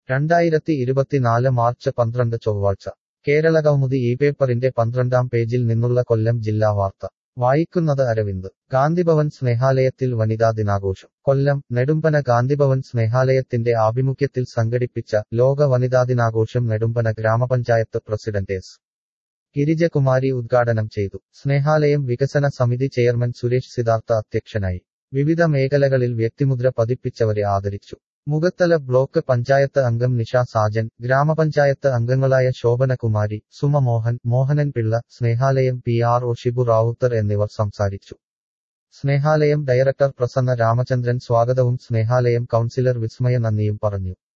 രണ്ടായിരത്തി ഇരുപത്തിനാല് മാർച്ച് പന്ത്രണ്ട് ചൊവ്വാഴ്ച കേരളകൗമുദി ഈ പേപ്പറിന്റെ പന്ത്രണ്ടാം പേജിൽ നിന്നുള്ള കൊല്ലം ജില്ലാ വാർത്ത വായിക്കുന്നത് അരവിന്ദ് ഗാന്ധിഭവൻ സ്നേഹാലയത്തിൽ വനിതാ ദിനാഘോഷം കൊല്ലം നെടുമ്പന ഗാന്ധിഭവൻ സ്നേഹാലയത്തിന്റെ ആഭിമുഖ്യത്തിൽ സംഘടിപ്പിച്ച ലോക വനിതാ ദിനാഘോഷം നെടുമ്പന ഗ്രാമപഞ്ചായത്ത് പ്രസിഡന്റ് എസ് ഗിരിജകുമാരി ഉദ്ഘാടനം ചെയ്തു സ്നേഹാലയം വികസന സമിതി ചെയർമാൻ സുരേഷ് സിദ്ധാർത്ഥ അധ്യക്ഷനായി വിവിധ മേഖലകളിൽ വ്യക്തിമുദ്ര പതിപ്പിച്ചവരെ ആദരിച്ചു മുഖത്തല ബ്ലോക്ക് പഞ്ചായത്ത് അംഗം നിഷ സാജൻ ഗ്രാമപഞ്ചായത്ത് അംഗങ്ങളായ Shobhanakumari Suma Mohan Mohanan Pillai Snehalayam P R O Shibu Rawther എന്നിവർ സംസാരിച്ചു സ്നേഹാലയം ഡയറക്ടർ പ്രസന്ന രാമചന്ദ്രൻ സ്വാഗതവും സ്നേഹാലയം കൗൺസിലർ വിസ്മയ നന്ദിയും പറഞ്ഞു